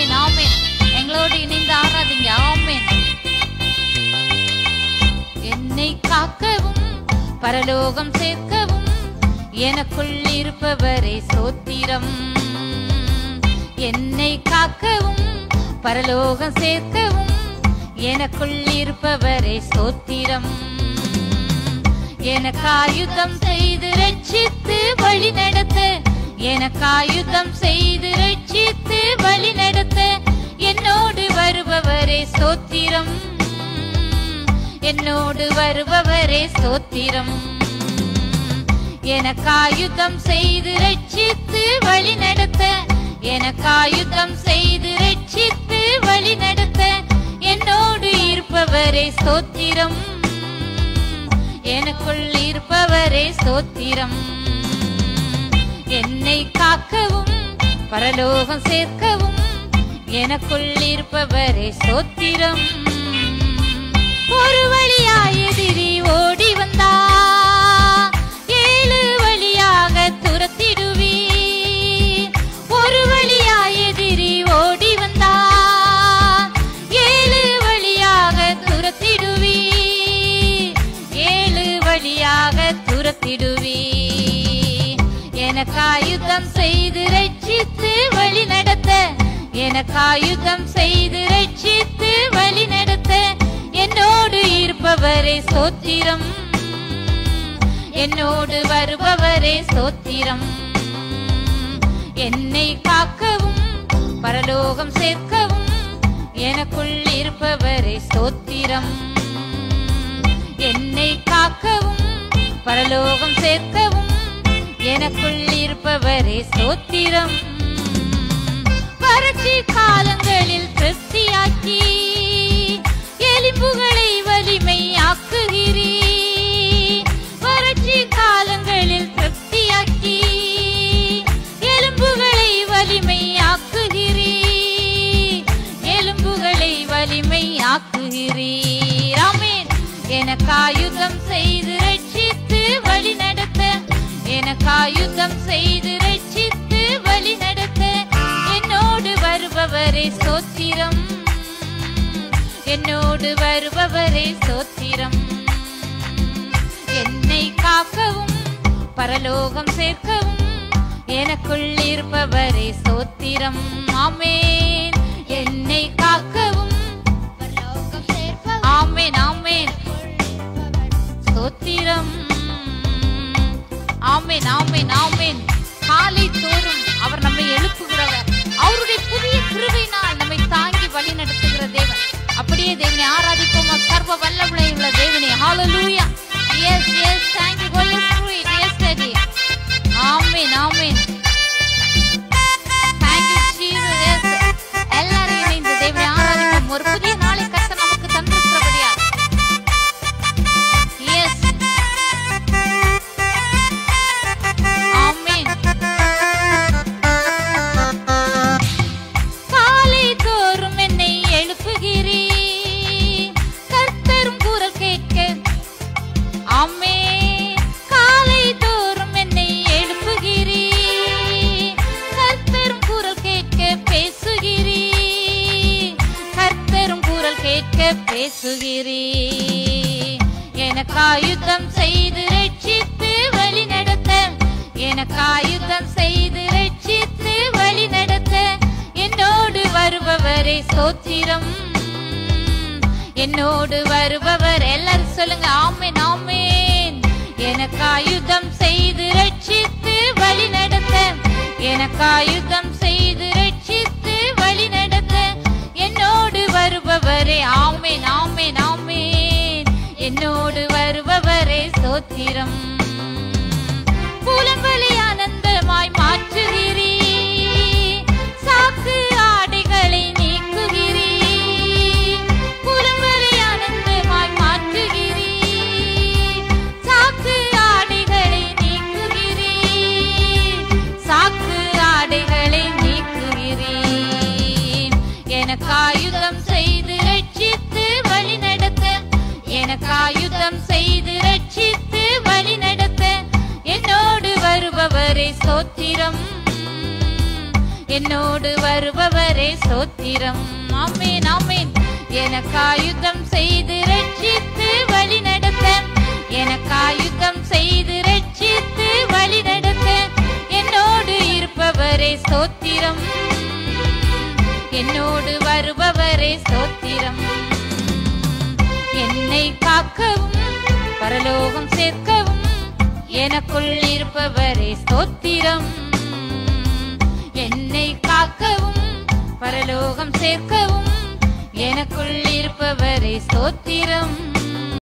ஆமென் ஆமென் எங்களோடு இணைந்து ஆராதிங்க ஆமென் என்னை காக்கவும் பரலோகம் சேர்க்கவும் எனக்குள் இருப்பவரே சோத்திரம் என்னை காக்கவும் பரலோகம் சேர்க்கவும் எனக்குள் இருப்பவரே சோத்திரம் எனக்கு ஆயுதம் செய்து ரட்சித்து வழி நடத்த எனக்கு ஆயுதம் செய்து ரட்சித்து வழி நடத்த என்னோடு வருபவரே சோத்திரம் என்னோடு வருபவரே சோத்திரம் எனக்கு ஆயுதம் செய்து ரட்சித்து வழி நடத்த எனக்கு ஆயுதம் செய்து ரட்சித்து வழி நடத்த என்னோடு இருப்பவரே ஸ்தோத்திரம் எனக்குள் இருப்பவரே ஸ்தோத்திரம் என்னை காக்கவும் பரலோகம் சேர்க்கவும் எனக்குள் இருப்பவரே ஸ்தோத்திரம் ஒரு வழியாய் எதிரி ஓடி வந்தா ஏழு வழியாக துரத்திடுவி ஒரு வழியாய் எதிரி ஓடி வந்தா ஏழு வழியாக துரத்திடுவி ஏழு வழியாக துரத்திடுவி எனக்கு ஆயுதம் செய்து ரட்சித்து வழி நடத்த எனக்கு ஆயுதம் செய்து ரட்சித்து வழி நடத்த என்னோடு இருப்பவரே சோத்திரம் என்னோடு வருபவரே சோத்திரம் என்னை காக்கவும் பரலோகம் சேர்க்கவும் எனக்குள் இருப்பவரே ஸ்தோத்திரம் என்னை காக்கவும் பரலோகம் சேர்க்கவும் எனக்குள் இருப்பவரே ஸ்தோத்திரம் வறட்சி காலங்களில் கிறிஸ்தியாக்கி எலும்புகளை வலிமையாக்குகிறீ வறட்சி காலங்களில் கிறிஸ்தியாக்கி எலும்புகளை வலிமையாக்குகிறீ எலும்புகளை வலிமையாக்குகிறீர் ஆமென் எனக்கு ஆயுதம் செய்து ரட்சித்து வழி நடத்த எனக்கு ஆயுதம் செய்து ரட்சித்து வழி நடத்த என்னோடு வருபவரே சோத்திரம் என்னோடு வருபவரே சோத்திரம் என்னை காக்கவும் பரலோகம் சேர்க்கவும் எனக்குள் இருப்பவரே சோத்திரம் ஆமேன் என்னை காக்கவும் பரலோகம் சேர்ப்பவர் ஆமேன் ஆமேன் ஸ்தோத்திரம் ஆமேன் ஆமேன் ஆமேன் காலை தோறும் அவர் நம்மை எழுப்புகிறவர் அவருடைய புதிய கிருபையினால் நம்மை தாங்கி வழி நடத்துகிற தேவன் அப்படியே தேவனை ஆராதிப்போமா சர்வ வல்லமுள்ள உள்ள தேவனே hallelujah yes yes thank you holy spirit yes daddy amen amen thank you jesus yes எல்லாரும் இணைந்து தேவனை ஆராதிப்போம் ஒரு புதிய நாளை கர்த்தர் நமக்கு தந்திருக்கிறபடியா எஸ் ஆமென் காலை தோறும் என்னை எழுப்புகிறீ கர்த்தரும் குரல் கேட்க ஆமே காலை தோறும் என்னை எழுப்புகிறீ கர்த்தரும் குரல் கேட்க பேசுகிறீ கர்த்தரும் குரல் கேட்க பேசுகிறீ எனக்கு ஆயுதம் செய்து ரட்சித்து வழி நடத்த எனக்கு ஆயுதம் செய்து ரட்சித்து வழி நடத்த என்னோடு வருபவரே சோத்திரம் என்னோடு வருபவர் எல்லாரும் சொல்லுங்க ஆமென் ஆமென் எனக்கு ஆயுதம் செய்து ரட்சித்து வழி நடத்த எனக்கு ஆயுதம் செய்து ரட்சித்து வழி நடத்த என்னோடு வருபவரே ஆமென் ஆமென் ஆமென் என்னோடு வருபவரே சோத்திரம் புலம்பலி ஆனந்தமாய் மாற்றுகிறீ சாக்கு ஆடைகளை நீக்குகிறீ புலம்பலி ஆனந்தமாய் மாற்றுகிறீ சாக்கு ஆடைகளை நீக்குகிறீ சாக்கு ஆடைகளை நீக்குகிறீ எனக்கு ஆயுதம் செய்து ரட்சித்து வழி நடத்த எனக்கு ஆயுதம் செய்து ரட்சித்து வழி நடத்த என்னோடு வருபவரே ஸ்தோத்திரம் என்னோடு வருபவரே ஸ்தோத்திரம் ஆமேன் ஆமேன் எனக்காயுதம் செய்து ரட்சித்து வழி நடத்த எனக்காயுதம் செய்து ரட்சித்து வழி நடத்த என்னோடு இருப்பவரே ஸ்தோத்திரம் என்னோடு வருபவரே ஸ்தோத்திரம் என்னை காக்கவும் பரலோகம் சேர்க்கவும் எனக்குள் இருப்பவரே ஸ்தோத்திரம் என்னை காக்கவும் பரலோகம் சேர்க்கவும் எனக்குள் இருப்பவரே ஸ்தோத்திரம்